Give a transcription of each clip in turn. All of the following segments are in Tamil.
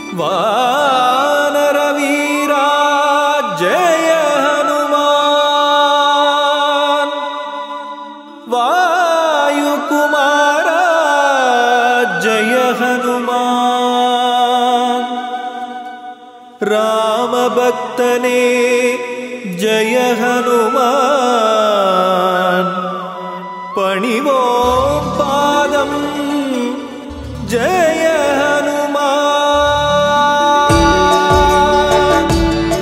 वानरवीरा जय हनुमान् वायुकुमारा जय हनुमान् रामभक्तने जय हनुमान् पणिवो पादं जय हनुमान्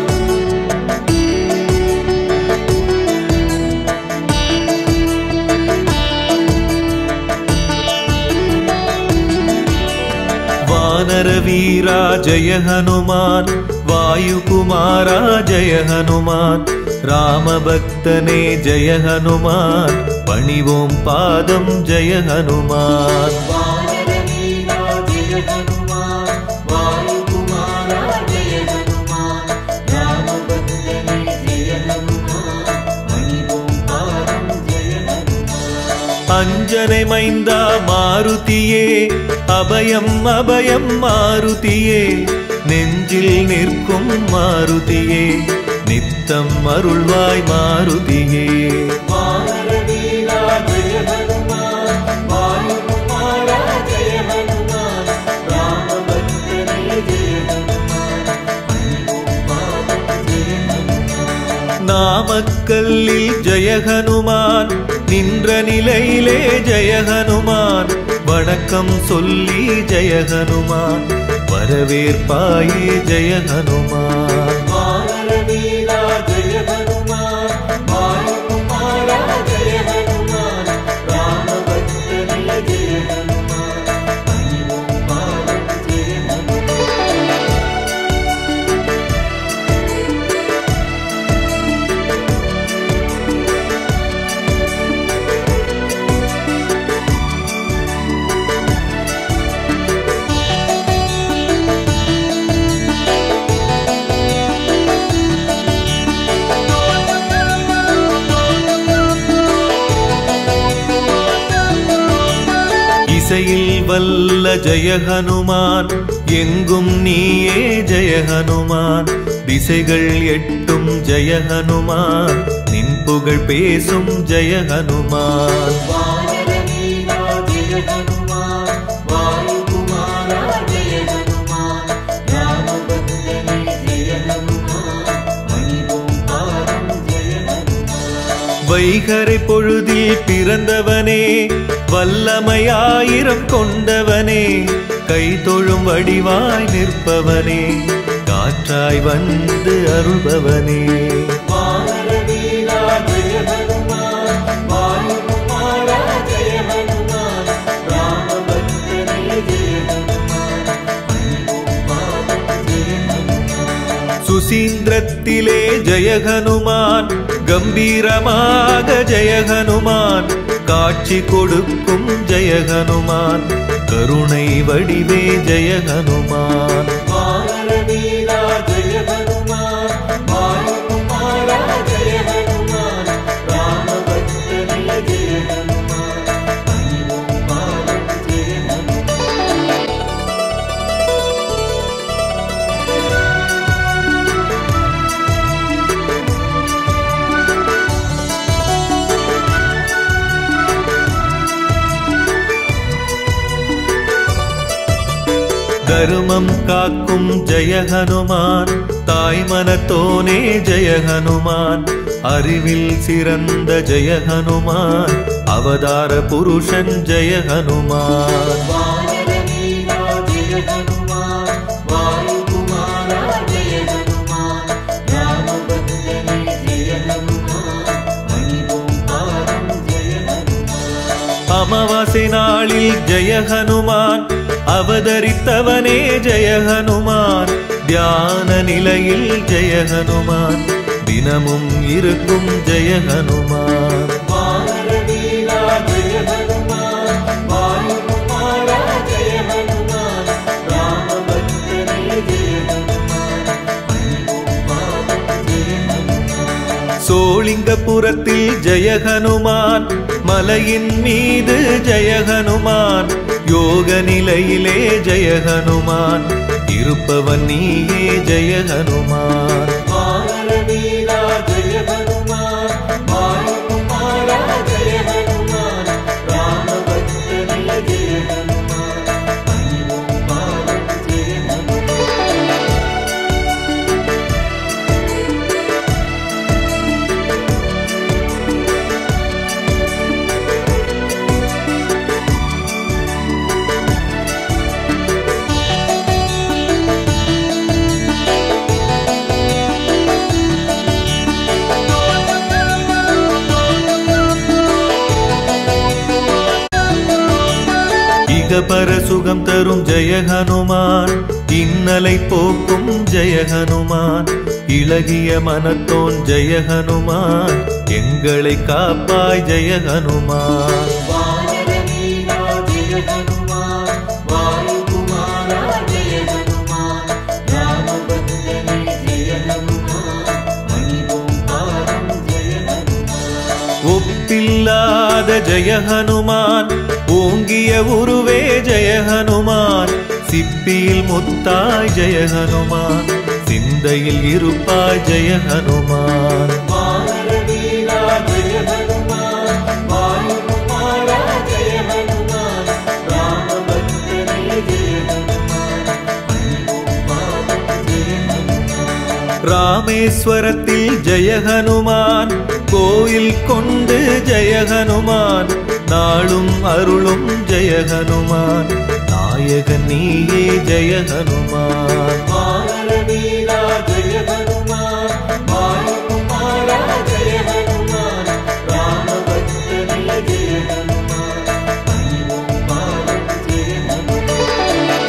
वानरवीरा जय हनुमान् वायुकुमारा जय हनुमान् रामभक्तने जय हनुमान् पणिवों पादं जय हनुमान् वानरवीरा जय हनुमान् वायुकुमारा जय हनुमान् रामभक्तने जय हनुमान् मणिवों पादं जय हनुमान् அஞ்சனை மைந்தா மாருதியே அபயம் அபயம் மாருதியே நெஞ்சில் நிற்கும் மாருதியே நித்தம் அருள்வாய் மாருதியே वानरवीरा जय हनुमान् वायुकुमारा जय हनुमान् रामभक्तने जय हनुमान् मणिवों पादं जय हनुमान् நாமக்கல்லில் ஜெய ஹனுமான் நின்ற நிலையிலே ஜெய ஹனுமான் வணக்கம் சொல்லி ஜெய ஹனுமான் வரவேற்பாயே ஜெய ஹனுமான் वानरवीरा जय हनुमान् वायुकुमारा जय हनुमान् रामभक्तने जय हनुमान् मणिवों पादं जय हनुमान् இசையில் வல்ல ஜெய ஹனுமான் எங்கும் நீயே ஜெய ஹனுமான் திசைகள் எட்டும் ஜெய ஹனுமான் நின் புகழ் பேசும் ஜெய ஹனுமான் वानरवीरा जय हनुमान् वायुकुमारा जय हनुमान् रामभक्तने जय हनुमान् मणिवों पादं जय हनुमान् வைகரை பொழுதில் பிறந்தவனே வல்லமையாயிரம் கொண்டவனே கை தொழும் வடிவாய் நிற்பவனே காற்றாய் வந்து அருள்பவனே वानरवीरा जय हनुमान् वायुकुमारा जय हनुमान् रामभक्तने जय हनुमान् मणिवों पादं जय हनुमान् சுசீந்திரத்திலே ஜெய ஹனுமான் கம்பீரமாக ஜெய ஹனுமான் காட்சி கொடுக்கும் ஜெய ஹனுமான் கருணை வடிவே ஜெய ஹனுமான் वानरवीरा जय हनुमान् वायुकुमारा जय हनुमान् रामभक्तने जय हनुमान् मणिवों पादं जय हनुमान् தருமம் காக்கும் ஜெய ஹனுமான் தாய் மனத்தோனே ஜெய ஹனுமான் அறிவில் சிறந்த ஜெய ஹனுமான் அவதார புருஷன் ஜெய ஹனுமான் वानरवीरा जय हनुमान् वायुकुमारा जय हनुमान् रामभक्तने जय हनुमान् मणिवों पादं जय हनुमान् அமாவாசை நாளில் ஜெய ஹனுமான் அவதரித்தவனே ஜெய ஹனுமான் தியான நிலையில் ஜெய ஹனுமான் தினமும் இருக்கும் ஜெய ஹனுமான் वानरवीरा जय हनुमान् वायुकुमारा जय हनुमान् रामभक्तने जय हनुमान् मणिवों पादं जय हनुमान् சோளிங்கபுரத்தில் ஜெய ஹனுமான் மலையின் மீது ஜெய ஹனுமான் யோக நிலையிலே ஜெய ஹனுமான் இருப்பவன் நீயே ஜெய ஹனுமான் வானர வீரா ஜெய ஹனுமான் வாயுகுமாரா ஜெய ஹனுமான் ராமபக்தனே ஜெய ஹனுமான் பணிவும் பாதம் ஜெய ஹனுமான் இகபர சுகம் தரும் ஜெய ஹனுமான் இன்னலை போக்கும் ஜெய ஹனுமான் இளகிய மனத்தோன் ஜெய ஹனுமான் எங்களை காப்பாய் ஜெய ஹனுமான் வானர வீரா ஜெய ஹனுமான் வாயுகுமாரா ஜெய ஹனுமான் ராமபக்தனே ஜெய ஹனுமான் பணிவும் பாதம் ஜெய ஹனுமான் ஒப்பில்லாத ஜெய ஹனுமான் ஓங்கிய உருவே ஜெய ஹனுமான் சிப்பியில் முத்தாய் ஜெய ஹனுமான் சிந்தையில் இருப்பாய் ஜெய ஹனுமான் வானர வீரா ஜெய ஹனுமான் வாயுகுமாரா ஜெய ஹனுமான் ராமபக்தனே ஜெய ஹனுமான் பணிவும் பாதம் ஜெய ஹனுமான் ராமேஸ்வரத்தில் ஜெய ஹனுமான் கோயில் கொண்டு ஜெய ஹனுமான் நாளும் அருளும் ஜெய ஹனுமான் நாயகன் நீயே ஜெய ஹனுமான் வானர வீரா ஜெய ஹனுமான் வாயுகுமாரா ஜெய ஹனுமான் ராமபக்தனே ஜெய ஹனுமான் பணிவும் பாதம் ஜெய ஹனுமான்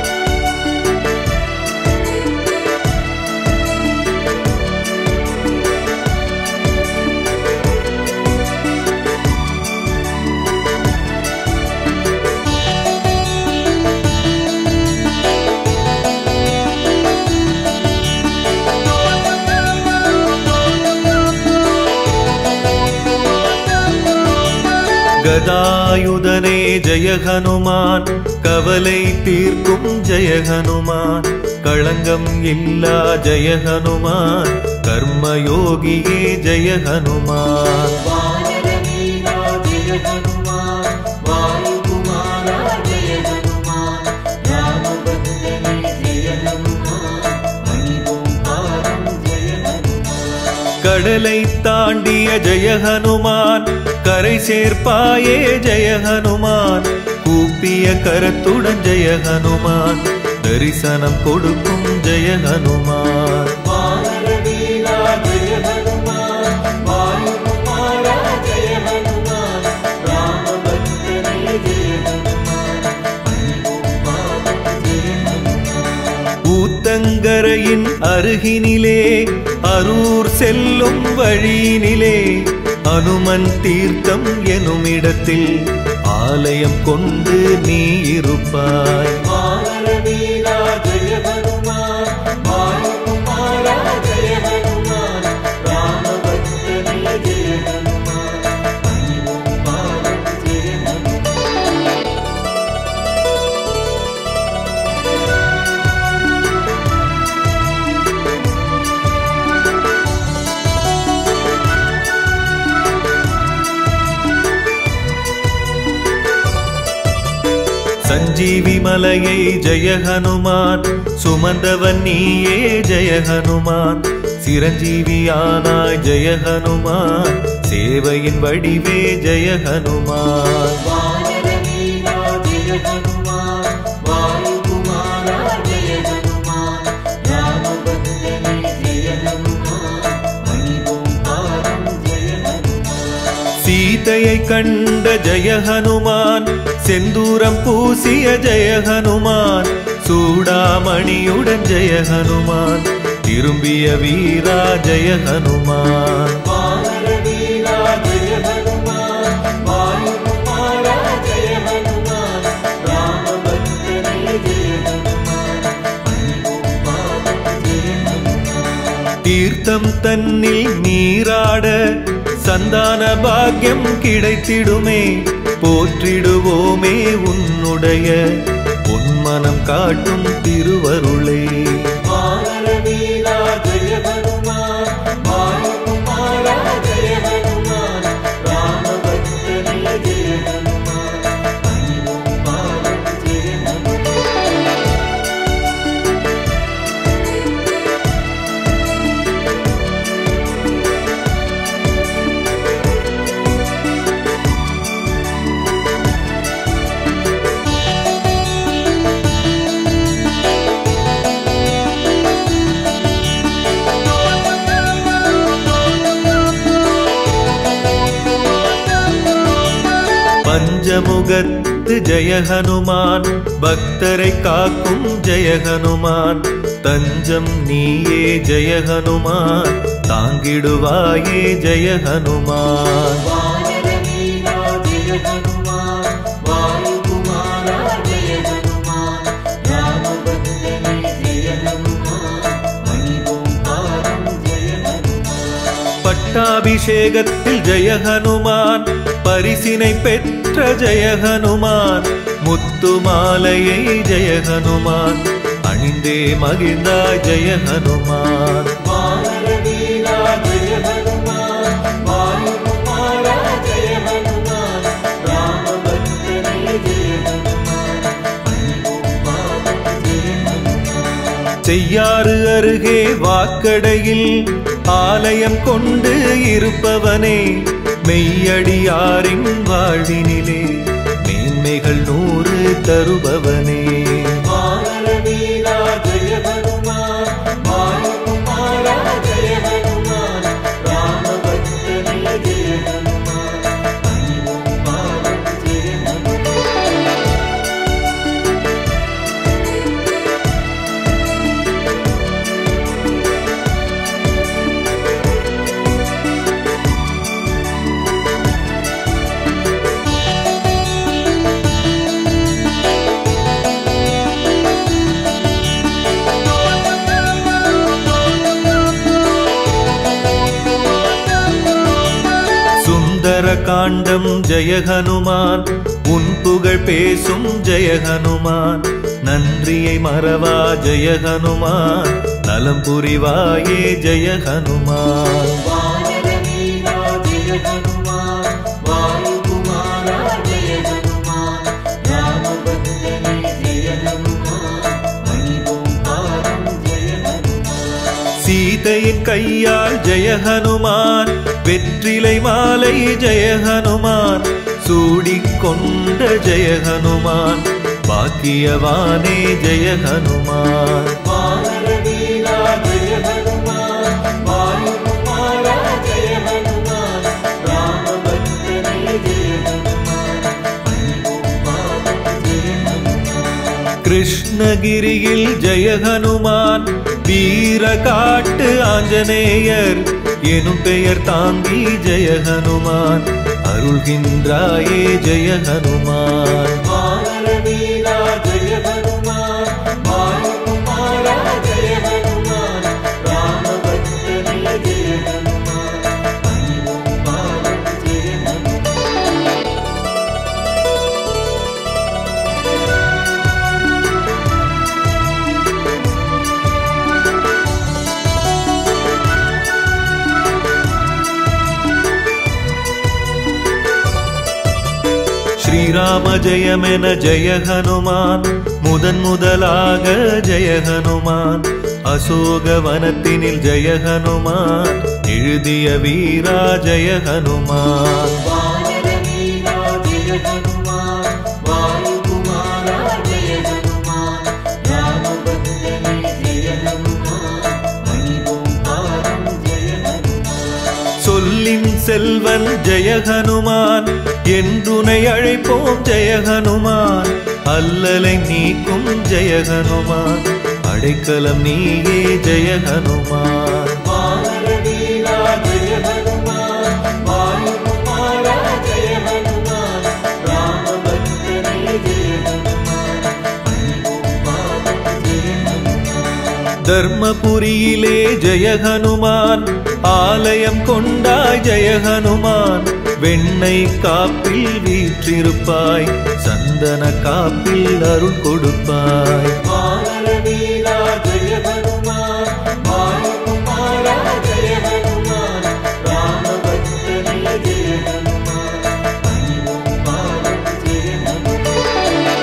கதாயுதனே ஜெய ஹனுமான் கவலை தீர்க்கும் ஜெய ஹனுமான் களங்கம் இல்லா ஜெய ஹனுமான் கர்மயோகியே ஜெய ஹனுமான் வானர வீரா ஜெய ஹனுமான் வாயுகுமாரா ஜெய ஹனுமான் ராமபக்தனே ஜெய ஹனுமான் பணிவும் பாதம் ஜெய ஹனுமான் கடலை தாண்டிய ஜெய ஹனுமான் கரை சேர்ப்பாயே ஜெய ஹனுமான் கூப்பிய கரத்துடன் ஜெய ஹனுமான் தரிசனம் கொடுக்கும் ஜெய ஹனுமான் வானர வீரா ஜெய ஹனுமான் வாயுகுமாரா ஜெய ஹனுமான் ராமபக்தனே ஜெய ஹனுமான் பணிவும் பாதம் ஜெய ஹனுமான் ஊத்தங்கரையின் அருகினிலே அரூர் செல்லும் வழியினிலே அனுமன் தீர்த்தம் எனும் இடத்தில் ஆலயம் கொண்டு நீ இருப்பாய் வானர வீரா ஜெய ஹனுமான் வாயுகுமாரா ஜெய ஹனுமான் ராமபக்தனே ஜெய ஹனுமான் பணிவும் பாதம் ஜெய ஹனுமான் சஞ்சீவி மலையை ஜெய ஹனுமான் சுமந்தவன் நீயே ஜெய ஹனுமான் சிரஞ்சீவியானாய் ஜெய ஹனுமான் சேவையின் வடிவே ஜெய ஹனுமான் வானர வீரா ஜெய ஹனுமான் வாயுகுமாரா ஜெய ஹனுமான் ராமபக்தனே ஜெய ஹனுமான் பணிவும் பாதம் ஜெய ஹனுமான் சீதையை கண்ட ஜெய ஹனுமான் செந்தூரம் பூசிய ஜெய ஹனுமான் சூடாமணியுடன் ஜெய ஹனுமான் திரும்பிய வீரா ஜெய ஹனுமான் வானர வீரா ஜெய ஹனுமான் வாயுகுமாரா ஜெய ஹனுமான் ராமபக்தனே ஜெய ஹனுமான் பணிவும் பாதம் ஜெய ஹனுமான் தீர்த்தம் தன்னில் நீராட சந்தான பாக்கியம் கிடைத்திடுமே போற்றிடுவோமே உன்னுடைய என்னுடைய பொன்மனம் காட்டும் திருவருளே வானர வீரா ஜெய ஹனுமான் வாயுகுமாரா ஜெய ஹனுமான் ராமபக்தனே ஜெய ஹனுமான் பணிவும் பாதம் ஜெய ஹனுமான் பஞ்சமுகத்து ஜெய ஹனுமான் பக்தரை காக்கும் ஜெய ஹனுமான் தஞ்சம் நீயே ஜெய ஹனுமான் தாங்கிடுவாயே ஜெய ஹனுமான் வானர வீரா ஜெய ஹனுமான் வாயுகுமாரா ஜெய ஹனுமான் ராமபக்தனே ஜெய ஹனுமான் பணிவும் பாதம் ஜெய ஹனுமான் பட்டாபிஷேகத்தில் ஜெய ஹனுமான் பரிசினை பெற்ற ஜெய ஹனுமான் முத்து மாலையை ஜெய ஹனுமான் அணிந்தே மகிழ்ந்தாய் ஜெய ஹனுமான் வானர வீரா ஜெய ஹனுமான் வாயுகுமாரா ஜெய ஹனுமான் ராமபக்தனே ஜெய ஹனுமான் பணிவும் பாதம் ஜெய ஹனுமான் செய்யாறு அருகே வாக்கடையில் ஆலயம் கொண்டு இருப்பவனே மெய்யடியாரின் வாழ்வினிலே மேன்மைகள் நூறு தருபவனே வானர வீரா ஜெய ஹனுமான் வாயுகுமாரா ஜெய ஹனுமான் ராமபக்தனே ஜெய ஹனுமான் பணிவும் பாதம் ஜெய ஹனுமான் சுந்தர காண்டம் ஜெய ஹனுமான் உன் புகழ் பேசும் ஜெய ஹனுமான் நன்றியை மறவா ஜெய ஹனுமான் நலம் புரிவாயே ஜெய ஹனுமான் வானர வீரா ஜெய ஹனுமான் வாயுகுமாரா ஜெய ஹனுமான் ராமபக்தனே ஜெய ஹனுமான் பணிவும் பாதம் ஜெய ஹனுமான் சீதையின் கையால் ஜெய ஹனுமான் வெற்றிலை மாலை ஜெய ஹனுமான் சூடிக்கொண்ட ஜெய ஹனுமான் பாக்கியவானே ஜெய ஹனுமான் வானர வீரா ஜெய ஹனுமான் வாயுகுமாரா ஜெய ஹனுமான் ராமபக்தனே ஜெய ஹனுமான் பணிவும் பாதம் ஜெய ஹனுமான் கிருஷ்ணகிரியில் ஜெய ஹனுமான் வீர காட்டு ஆஞ்சநேயர் எனும் பெயர் தாங்கி ஜெய ஹனுமான் அருள்கின்றாயே ஜெய ஹனுமான் வானர வீரா ஜெய ஹனுமான் வாயுகுமாரா ஜெய ஹனுமான் ராமபக்தனே ஜெய ஹனுமான் பணிவும் பாதம் ஜெய ஹனுமான் ஸ்ரீராம ஜெயமென ஜெய ஹனுமான் முதன் முதலாக ஜெய ஹனுமான் அசோக வனத்தினில் ஜெய ஹனுமான் எழுதிய வீரா ஜெய ஹனுமான் வானர வீரா ஜெய ஹனுமான் வாயுகுமாரா ஜெய ஹனுமான் ராமபக்தனே ஜெய ஹனுமான் பணிவும் பாதம் ஜெய ஹனுமான் சொல்லின் செல்வன் ஜெய ஹனுமான் என்றுனை அழைப்போம் ஜெய ஹனுமான் அல்லலை நீக்கும் ஜெய ஹனுமான் அடைக்கலம் நீயே ஜெய ஹனுமான் வானர வீரா ஜெய ஹனுமான் வாயுகுமாரா ஜெய ஹனுமான் ராமபக்தனே ஜெய ஹனுமான் பணிவும் பாதம் ஜெய ஹனுமான் தர்மபுரியிலே ஜெய ஹனுமான் ஆலயம் கொண்டாய் ஜெய ஹனுமான் வெண்ணெய் காப்பில் வீற்றிருப்பாய் சந்தன காப்பில் அருள் கொடுப்பாய் வானர வீரா ஜெய ஹனுமான் வாயுகுமாரா ஜெய ஹனுமான் ராமபக்தனே ஜெய ஹனுமான் பணிவோம் பாதம் ஜெய ஹனுமான்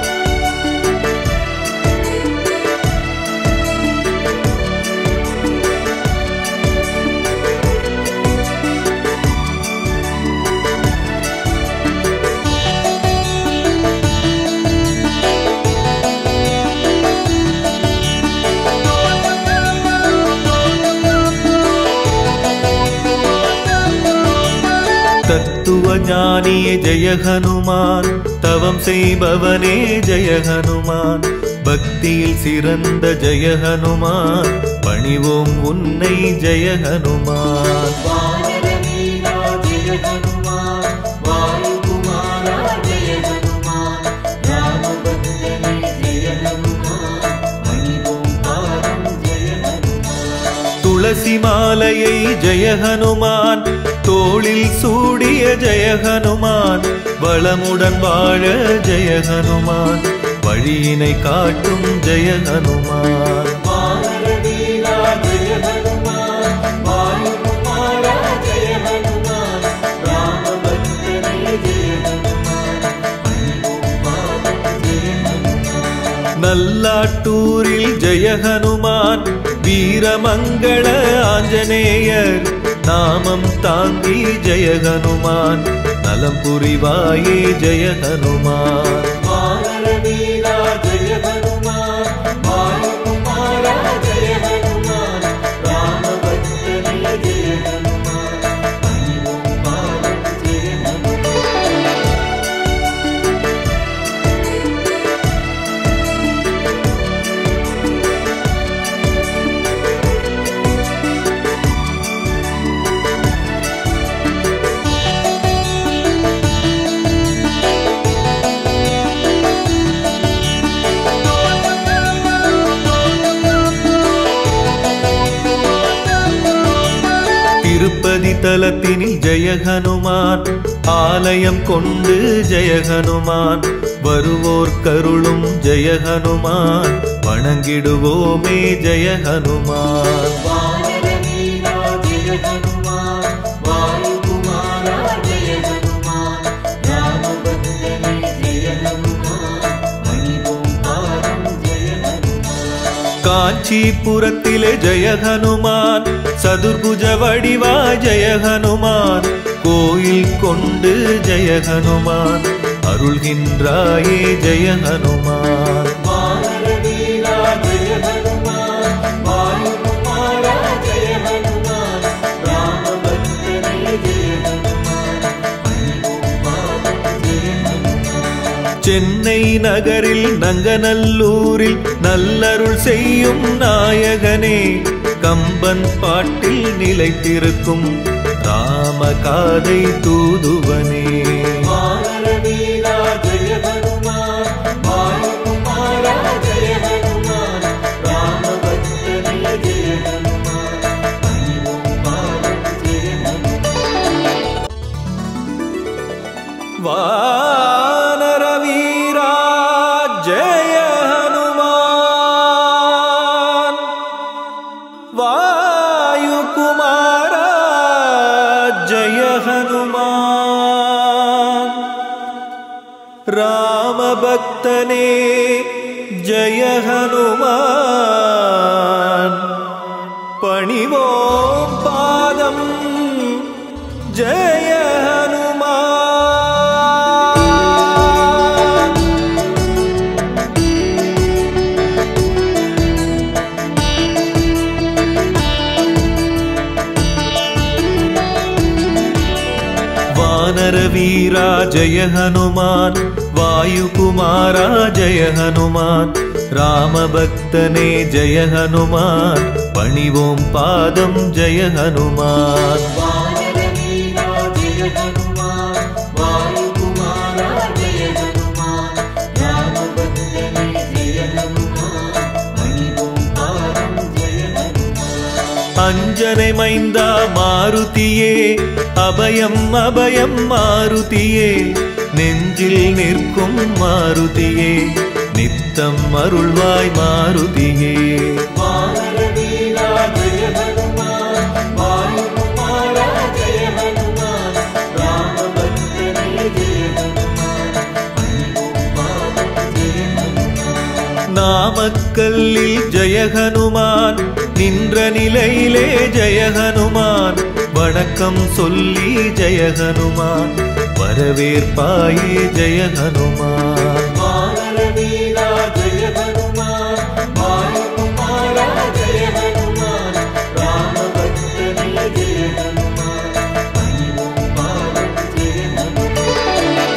தத்துவ ஞானியே ஜெய ஹனுமான் தவம் செய்பவனே ஜெய ஹனுமான் பக்தியில் சிறந்த ஜெய ஹனுமான் பணிவோம் உன்னை ஜெய ஹனுமான் வானர வீரா ஜெய ஹனுமான் வாயுகுமாரா ஜெய ஹனுமான் ராமபக்தனே ஜெய ஹனுமான் பணிவோம் பாதம் ஜெய ஹனுமான் துளசி மாலையை ஜெய ஹனுமான் தோளில் சூடிய ஜெய ஹனுமான் வளமுடன் வாழ ஜெய ஹனுமான் வழியினை காட்டும் ஜெய ஹனுமான் வானர வீரா ஜெய ஹனுமான் வாயுகுமாரா ஜெய ஹனுமான் ராமபக்தனே ஜெய ஹனுமான் பணிவோம் பாதம் ஜெய ஹனுமான் நல்லாட்டூரில் ஜெய ஹனுமான் வீரமங்கள ஆஞ்சநேயர் நாமம் தாங்கி ஜெய ஹனுமான் நலம் புரிவாயே ஜெய ஹனுமான் வானர வீரா ஜெய ஹனுமான் வாயுகுமாரா ஜெய ஹனுமான் ராமபக்தனே ஜெய ஹனுமான் பணிவோம் பாதம் ஜெய ஹனுமான் திருப்பதி தலத்தினில் ஜெய ஹனுமான் ஆலயம் கொண்டு ஜெய ஹனுமான் வருவோர் கருளும் ஜெய ஹனுமான் வணங்கிடுவோமே ஜெய ஹனுமான் வானர வீரா ஜெய ஹனுமான் வாயுகுமாரா ஜெய ஹனுமான் ராமபக்தனே ஜெய ஹனுமான் பணிவோம் பாதம் ஜெய ஹனுமான் காஞ்சிபுரத்திலே ஜெய ஹனுமான் சதுர்புஜ வடிவா ஜெய ஹனுமான் கோயில் கொண்டு ஜெய ஹனுமான் அருள்கின்றாயே ஜெய ஹனுமான் வானர வீரா ஜெய ஹனுமான் வாயுகுமாரா ஜெய ஹனுமான் ராமபக்தனே ஜெய ஹனுமான் பணிவோம் பாதம் ஜெய ஹனுமான் சென்னை நகரில் நங்கநல்லூரில் நல்லருள் செய்யும் நாயகனே கம்பன் பாட்டில் நிலைத்திருக்கும் ராமகாதை தூதுவனே வானர வீரா ஜெய ஹனுமான் வாயுகுமாரா ஜெய ஹனுமான் ராமபக்தனே ஜெய ஹனுமான் பணிவோம் பாதம் ஜெய ஹனுமான் வானர வீரா ஜெய ஹனுமான் வாயுகுமாரா ஜெய ஹனுமான் ராமபக்தனே ஜெய ஹனுமான் பணிவோம் பாதம் ஜெய ஹனுமான் வானர வீரா ஜெய ஹனுமான் வாயுகுமாரா ஜெய ஹனுமான் ராமபக்தனே ஜெய ஹனுமான் பணிவோம் பாதம் ஜெய ஹனுமான் வானர வீரா ஜெய ஹனுமான் வாயுகுமாரா ஜெய ஹனுமான் ராமபக்தனே ஜெய ஹனுமான் பணிவோம் பாதம் ஜெய ஹனுமான் அஞ்ச அஞ்சனை மைந்தா மாருதியே அபயம் அபயம் மாருதியே நெஞ்சில் நிற்கும் மாருதியே நித்தம் அருள்வாய் மாருதியே வானர வீரா ஜெய ஹனுமான் வாயுகுமாரா ஜெய ஹனுமான் ராமபக்தனே ஜெய ஹனுமான் அன்பும் பாதம் ஜெய ஹனுமான் நாமக்கல்லில் ஜெயஹனுமான் நின்ற நிலையிலே ஜெயஹனுமான் வணக்கம் சொல்லி ஜெயஹனுமான் வரவேற்பாயே ஜெயஹனுமான் வானர வீரா ஜெய ஹனுமான் வாயுகுமாரா ஜெய ஹனுமான் ராமபக்தனே ஜெய ஹனுமான் அன்பும் பாதம் ஜெய ஹனுமான்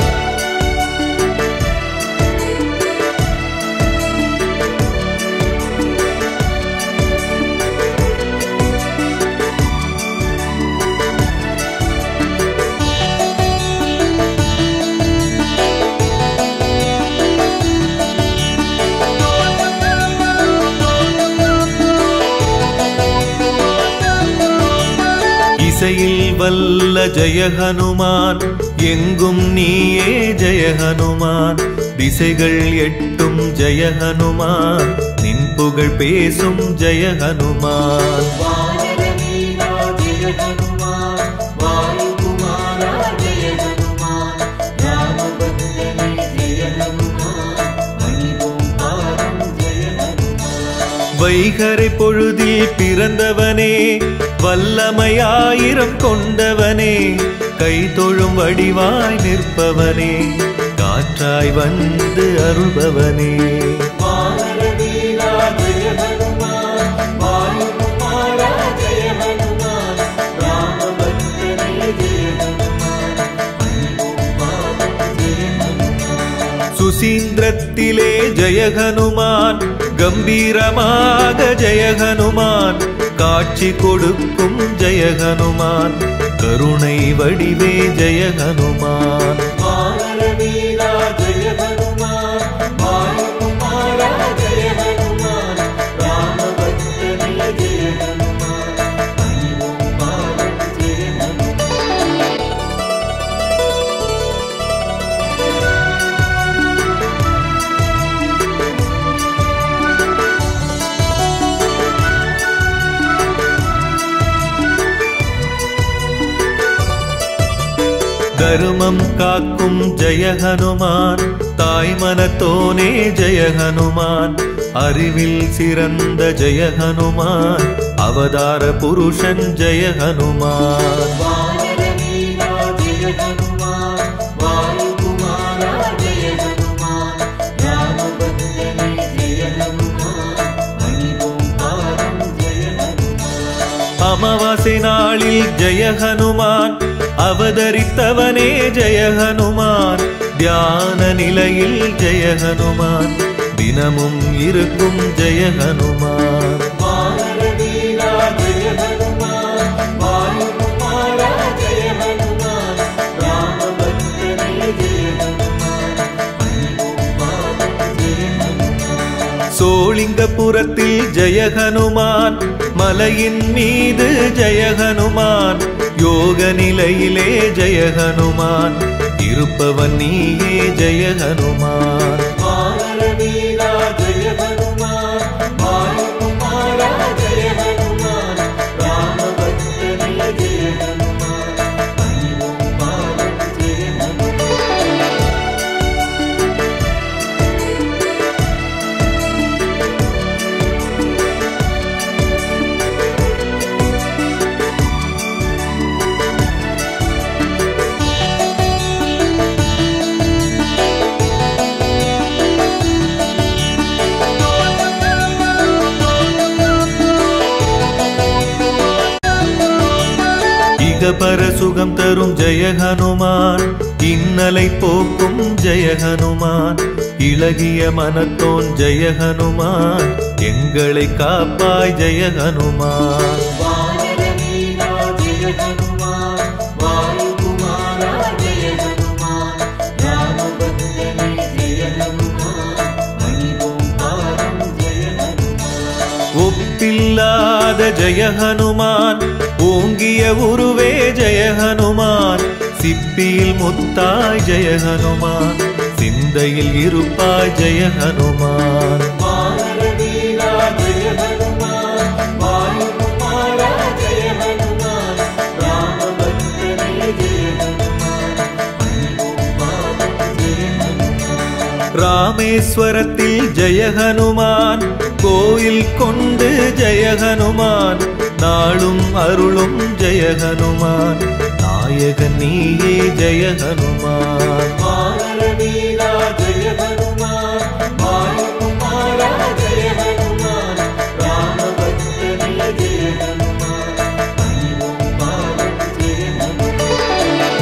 இசையில் வல்ல ஜெயஹனுமான் எங்கும் நீயே ஜெயஹனுமான் திசைகள் எட்டும் ஜெயஹனுமான் நின் புகழ் பேசும் ஜெயஹனுமான் வானர வீரா ஜெய ஹனுமான் வாயுகுமாரா ஜெய ஹனுமான் ராமபக்தனே ஜெய ஹனுமான் அன்பும் பாதம் ஜெய ஹனுமான் வைகரை பொழுதில் பிறந்தவனே வல்லமையாயிரம் கொண்டவனே கை தொழும் வடிவாய் நிற்பவனே காற்றாய் வந்து அருள்பவனே வானர வீரா ஜெய ஹனுமான் வாயுகுமாரா ஜெய ஹனுமான் ராமபக்தனே ஜெய ஹனுமான் அன்பும் பாதம் ஜெய ஹனுமான் சுசீந்திரத்திலே ஜெயகனுமான் கம்பீரமாக ஜெயகனுமான் காட்சி கொடுக்கும் ஜெயகனுமான் கருணை வடிவே ஜெயகனுமான் வானர வீரா ஜெய ஹனுமான் வாயுகுமாரா ஜெய ஹனுமான் ராமபக்தனே ஜெய ஹனுமான் அன்பும் பாதம் ஜெய ஹனுமான் தருமம் காக்கும் ஜெயஹனுமான் தாய்மனத்தோனே ஜெயஹனுமான் அறிவில் சிறந்த ஜெயஹனுமான் அவதார புருஷன் ஜெயஹனுமான் வானர வீரா ஜெய ஹனுமான் வாயுகுமாரா ஜெய ஹனுமான் ராமபக்தனே ஜெய ஹனுமான் அன்பும் பாதம் ஜெய ஹனுமான் அமாவாசை நாளில் ஜெயஹனுமான் அவதரித்தவனே ஜெயஹனுமான் தியான நிலையில் ஜெயஹனுமான் தினமும் இருக்கும் ஜெயஹனுமான் வானர வீரா ஜெய ஹனுமான் வாயுகுமாரா ஜெய ஹனுமான் ராமபக்தனே ஜெய ஹனுமான் அன்பும் பாதம் ஜெய ஹனுமான் சோளிங்கபுரத்தில் ஜெயஹனுமான் மலையின் மீது ஜெயஹனுமான் யோக நிலையிலே ஜெயஹனுமான் இருப்பவன் நீயே ஜெயஹனுமான் வானர வீரா ஜெய ஹனுமான் வாயுகுமாரா ஜெய ஹனுமான் ராமபக்தனே ஜெய ஹனுமான் அன்பும் பாதம் ஜெய ஹனுமான் இகபர சுகம் தரும் ஜெயஹனுமான் இன்னலை போக்கும் ஜெயஹனுமான் இளகிய மனத்தோன் ஜெயஹனுமான் எங்களை காப்பாய் ஜெயஹனுமான் வானர வீரா ஜெய ஹனுமான் வாயுகுமாரா ஜெய ஹனுமான் ராமபக்தனே ஜெய ஹனுமான் அன்பும் பாதம் ஜெய ஹனுமான் ஒப்பு ஒப்பில்லாத ஜெய ஹனுமான் ஓங்கிய உருவே ஜெய ஹனுமான் சிப்பியில் முத்தாய் ஜெய ஹனுமான் சிந்தையில் இருப்பாய் ஜெய ஹனுமான் வானர வீரா ஜெய ஹனுமான் வாயுகுமாரா ஜெய ஹனுமான் ராமபக்தனே ஜெய ஹனுமான் அன்பும் பாதம் ஜெய ஹனுமான் ராமேஸ்வரத்தில் ஜெய ஹனுமான் கோயில் கொண்டு ஜெய ஹனுமான் நாளும் அருளும் ஜெய ஹனுமான் நாயகன் நீயே ஜெய ஹனுமான் வானர வீரா ஜெய ஹனுமான் வாயுகுமாரா ஜெய ஹனுமான் ராமபக்தனே ஜெய ஹனுமான் அன்பும் பாதம் ஜெய ஹனுமான்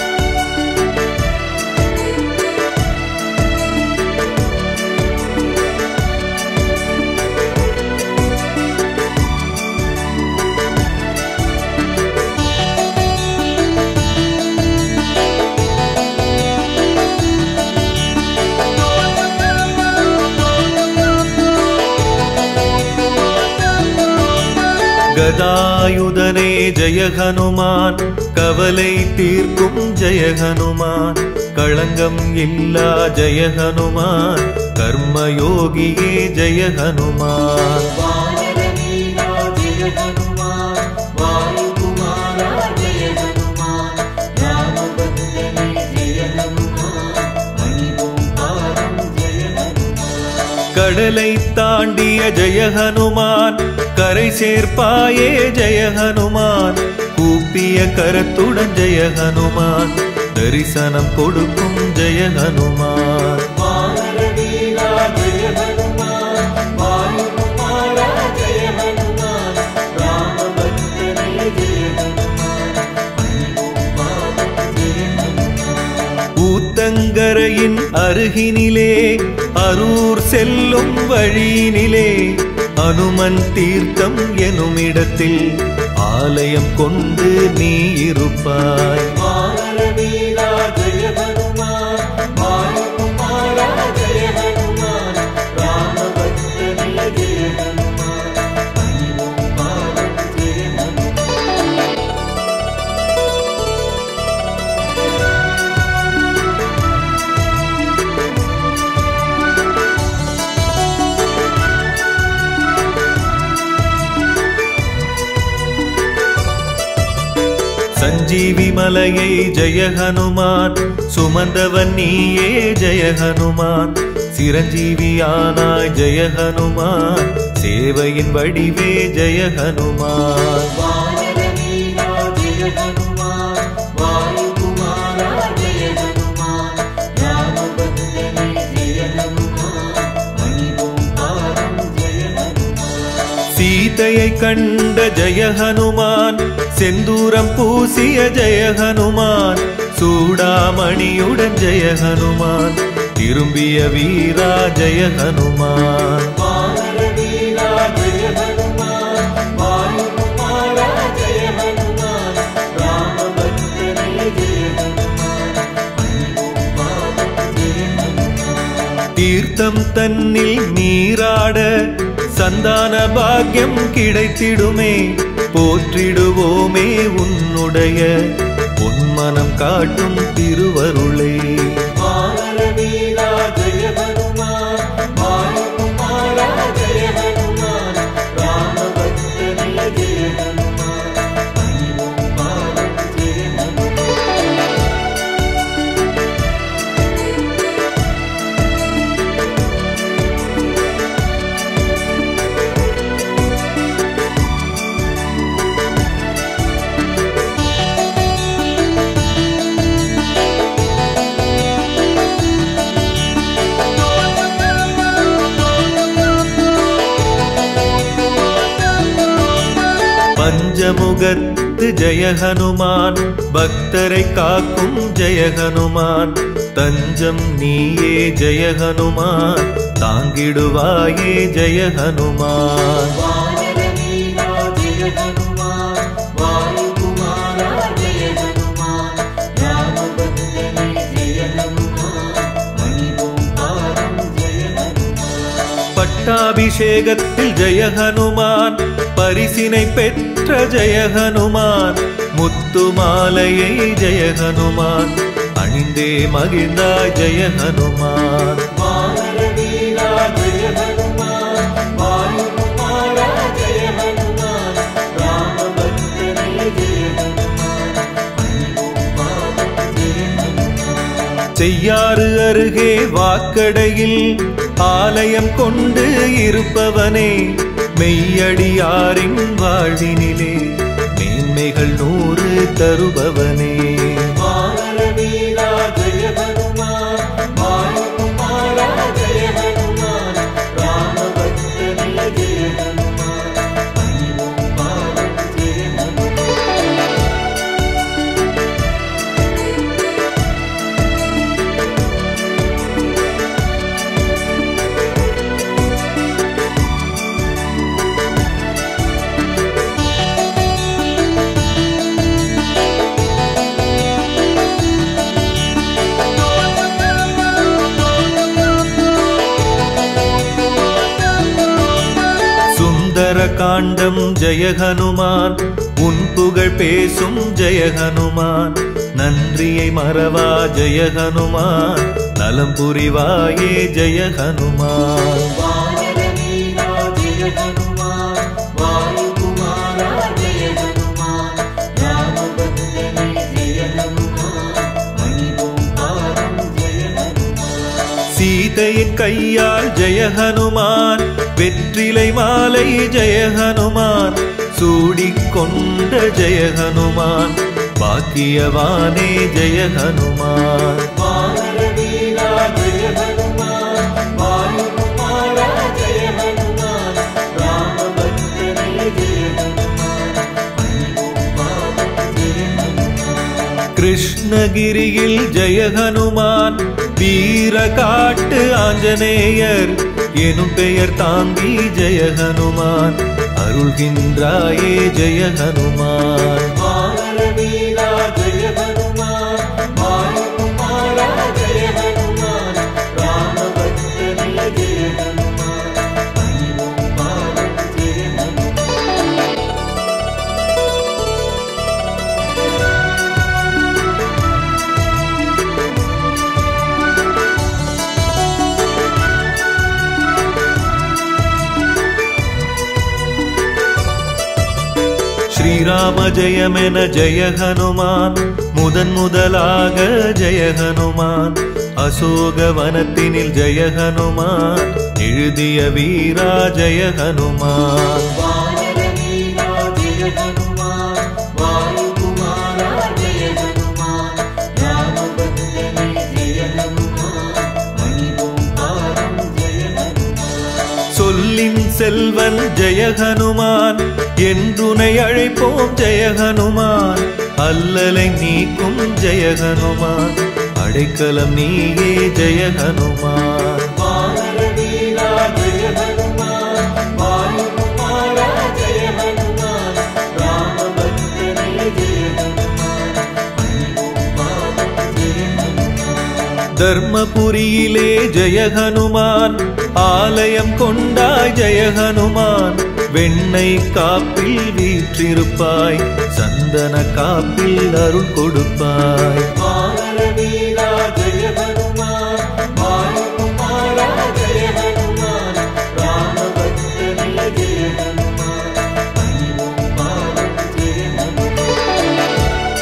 கதாயுதனே ஜெய ஹனுமான் கவலை தீர்க்கும் ஜெய ஹனுமான் களங்கம் இல்லா ஜெய ஹனுமான் கர்மயோகியே ஜெய ஹனுமான் வானர வீரா ஜெய ஹனுமான் வாயுகுமாரா ஜெய ஹனுமான் ராமபக்தனே ஜெய ஹனுமான் அன்பும் பாதம் ஜெய ஹனுமான் கடலை தாண்டிய ஜெய ஹனுமான் கரை சேர்ப்பாயே ஜெய ஹனுமான் கூப்பிய கரத்துடன் ஜெய ஹனுமான் தரிசனம் கொடுக்கும் ஜெய ஹனுமான் வானர வீரா ஜெய ஹனுமான் வாயுகுமாரா ஜெய ஹனுமான் ராமபக்தனே ஜெய ஹனுமான் அன்பும் பாதம் ஜெய ஹனுமான் ஊத்தங்கரையின் அருகினிலே அரூர் செல்லும் வழியினிலே அனுமன் தீர்த்தம் எனும் இடத்தில் ஆலயம் கொண்டு நீ இருப்பாய் வானர வீரா ஜெய ஹனுமான் வாயுகுமாரா ஜெய ஹனுமான் ராமபக்தனே ஜெய ஹனுமான் அன்பும் பாதம் ஜெய ஹனுமான் சஞ்சீவி மலையை ஜெய ஹனுமான் சுமந்தவன் நீயே ஜெய ஹனுமான் சிரஞ்சீவியானாய் ஜெய ஹனுமான் சேவையின் வடிவே ஜெய ஹனுமான் வானர வீரா ஜெய ஹனுமான் வாயுகுமாரா ஜெய ஹனுமான் ராமபக்தனே ஜெய ஹனுமான் அன்பும் பாதம் ஜெய ஹனுமான் சீதையை கண்ட ஜெய ஹனுமான் செந்தூரம் பூசிய ஜெய ஹனுமான் சூடாமணியுடன் ஜெய ஹனுமான் திரும்பிய வீரா ஜெய ஹனுமான் வானர வீரா ஜெய ஹனுமான் வாயுகுமாரா ஜெய ஹனுமான் ராமபக்தனே ஜெய ஹனுமான் அன்பும் பாதம் ஜெய ஹனுமான் தீர்த்தம் தன்னில் நீராட சந்தான பாக்கியம் கிடைத்திடுமே போற்றிடுவோமே உன்னுடைய பொன்மனம் காட்டும் திருவருளே வானர வீரா ஜெய ஹனுமான் வாயுகுமாரா ஜெய ஹனுமான் ராமபக்தனே ஜெய ஹனுமான் அன்பும் பாதம் ஜெய ஹனுமான் பஞ்சமுகத்து ஜெய ஹனுமான் பக்தரை காக்கும் ஜெய ஹனுமான் தஞ்சம் நீயே ஜெய ஹனுமான் தாங்கிடுவாயே ஜெய ஹனுமான் வானர வீரா ஜெய ஹனுமான் வாயுகுமாரா ஜெய ஹனுமான் ராமபக்தனே ஜெய ஹனுமான் அன்பும் பாதம் ஜெய ஹனுமான் பட்ட பட்டாபிஷேகத்தில் ஜெய ஹனுமான் பரிசினை பெற்ற ஜெய ஹனுமான் முத்து மாலையை ஜெய ஹனுமான் அணிந்தே மகிழ்ந்தாய் ஜெய ஹனுமான் வானர வீரா ஜெய ஹனுமான் வாயுகுமாரா ஜெய ஹனுமான் ராமபக்தனே ஜெய ஹனுமான் அன்பும் பாதம் ஜெய ஹனுமான் செய்யாறு அருகே வாக்கடையில் ஆலயம் கொண்டு இருப்பவனே மெய்யடியாரின் வாழ்வினிலே மேன்மைகள் நூறு தருபவனே வானர வீரா ஜெய ஹனுமான் வாயுகுமாரா ஜெய ஹனுமான் ராமபக்தனே ஜெய ஹனுமான் அன்பும் பாதம் ஜெய ஹனுமான் சுந்தர காண்டம் ஜெய ஹனுமான் உன் புகழ் பேசும் ஜெய ஹனுமான் நன்றியை மறவா ஜெய ஹனுமான் நலம் புரிவாயே ஜெய ஹனுமான் வானர வீரா ஜெய ஹனுமான் வாயுகுமாரா ஜெய ஹனுமான் ராமபக்தனே ஜெய ஹனுமான் அன்பும் பாதம் ஜெய ஹனுமான் சீதையின் கையால் ஜெய ஹனுமான் வெற்றிலை மாலை ஜெய ஹனுமான் சூடிக்கொண்ட ஜெய ஹனுமான் பாக்கியவானே ஜெய ஹனுமான் வானர வீரா ஜெய ஹனுமான் வாயுகுமாரா ஜெய ஹனுமான் ராமபக்தனே ஜெய ஹனுமான் அன்பும் பாதம் ஜெய ஹனுமான் கிருஷ்ணகிரியில் ஜெய ஹனுமான் வீர காட்டு ஆஞ்சநேயர் எனும் பெயர் தாங்கி ஜெய ஹனுமான் அருள்கின்றாயே ஜெய ஹனுமான் வானர வீரா ஜெய ஹனுமான் வாயுகுமாரா ஜெய ஹனுமான் ராமபக்தனே ஜெய ஹனுமான் அன்பும் பாதம் ஜெய ஹனுமான் ஸ்ரீராம ஜெயமென ஜெய ஹனுமான் முதன் முதலாக ஜெய ஹனுமான் அசோக வனத்தினில் ஜெய ஹனுமான் எழுதிய வீரா ஜெய ஹனுமான் வானர வீரா ஜெய ஹனுமான் வாயுகுமாரா ஜெய ஹனுமான் ராமபக்தனே ஜெய ஹனுமான் அன்பும் பாதம் ஜெய ஹனுமான் சொல்லின் செல்வன் ஜெய ஹனுமான் என்றுனை அழைப்போம் ஜெய ஹனுமான் அல்லலை நீக்கும் ஜெய ஹனுமான் அடைக்கலம் நீயே ஜெய ஹனுமான் வானர வீரா ஜெய ஹனுமான் வாயுகுமாரா ஜெய ஹனுமான் ராமபக்தனே ஜெய ஹனுமான் அன்பும் பாதம் ஜெய ஹனுமான் தர்மபுரியிலே ஜெய ஹனுமான் ஆலயம் கொண்டாய் ஜெய ஹனுமான் வெண்ணை காப்பில் வீற்றிருப்பாய் சந்தன காப்பில் அருள் கொடுப்பாய் வானர வீரா ஜெய ஹனுமான் வாயுகுமாரா ஜெய ஹனுமான் ராமபக்தனே ஜெய ஹனுமான் அன்பும் பாதம் ஜெய ஹனுமான்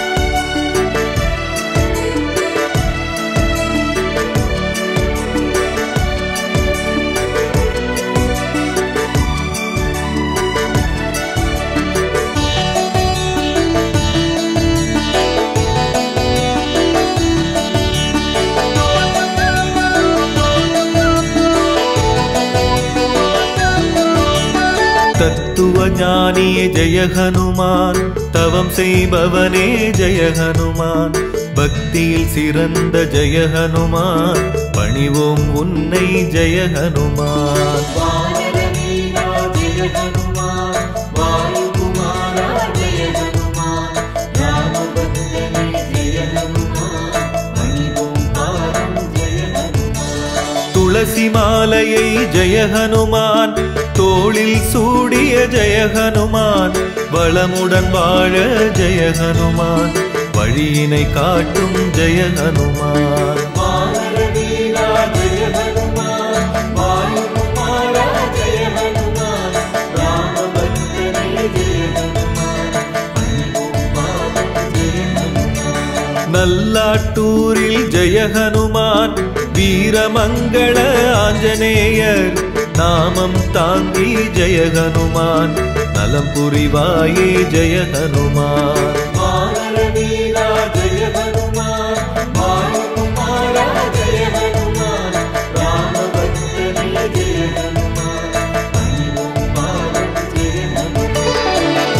தத்துவ ஞானியே ஜெய ஹனுமான் தவம் செய்பவனே ஜெய ஹனுமான் பக்தியில் சிறந்த ஜெய ஹனுமான் பணிவோம் உன்னை ஜெய ஹனுமான் வானர வீரா ஜெய ஹனுமான் வாயுகுமாரா ஜெய ஹனுமான் ராமபக்தனே ஜெய ஹனுமான் அன்பும் பாதம் ஜெய ஹனுமான் துளசி மாலையை ஜெய ஹனுமான் தோளில் சூடிய ஜெய ஹனுமான் வளமுடன் வாழ ஜெய ஹனுமான் வழியினை காட்டும் ஜெய ஹனுமான் வானர வீரா ஜெய ஹனுமான் வாயுகுமாரா ஜெய ஹனுமான் ராமபக்தனே ஜெய ஹனுமான் பணிவோம் பாதம் ஜெய ஹனுமான் நல்லாட்டூரில் ஜெய ஹனுமான் வீரமங்கள ஆஞ்சநேயர் நாமம் தாங்கி ஜெய ஹனுமான் நலம் புரிவாயே ஜெய ஹனுமான் வானர வீரா ஜெய ஹனுமான் வாயுகுமாரா ஜெய ஹனுமான் ராமபக்தனே ஜெய ஹனுமான் பணிவோம் பாதம் ஜெய ஹனுமான்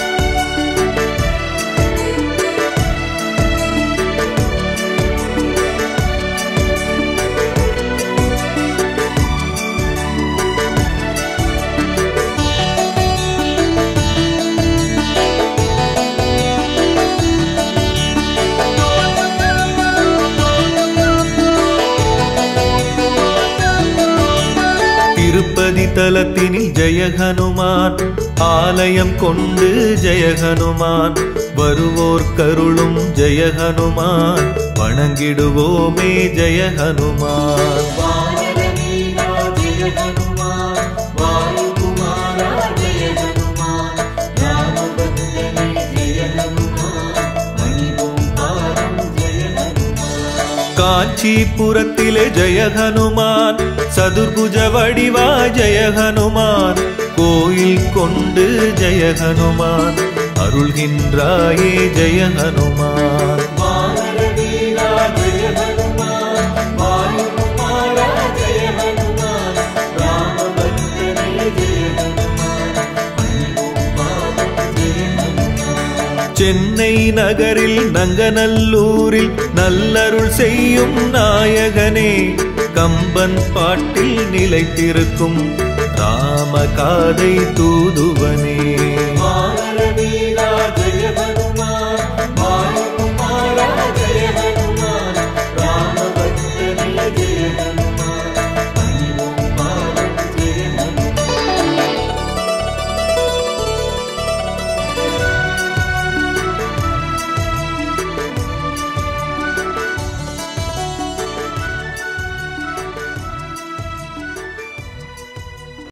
திருப்பதி தலத்தினில் ஜெய ஹனுமான் ஆலயம் கொண்டு ஜெய ஹனுமான் வருவோர் கருளும் ஜெய ஹனுமான் வணங்கிடுவோமே ஜெய ஹனுமான் வானர வீரா ஜெய ஹனுமான் வாயுகுமாரா ஜெய ஹனுமான் ராமபக்தனே ஜெய ஹனுமான் பணிவோம் பாதம் ஜெய ஹனுமான் காஞ்சிபுரத்திலே ஜெய ஹனுமான் சதுர்புஜ வடிவா ஜெய ஹனுமான் கோயில் கொண்டு ஜெய ஹனுமான் அருள்கின்றாயே ஜெய ஹனுமான் வானர வீரா ஜெய ஹனுமான் வாயுகுமாரா ஜெய ஹனுமான் ராமபக்தனே ஜெய ஹனுமான் பணிவோம் பாதம் ஜெய ஹனுமான் சென்னை நகரில் நங்கநல்லூரில் நல்லருள் செய்யும் நாயகனே கம்பன் பாட்டில் நிலைத்திருக்கும் ராமகாதை தூதுவனே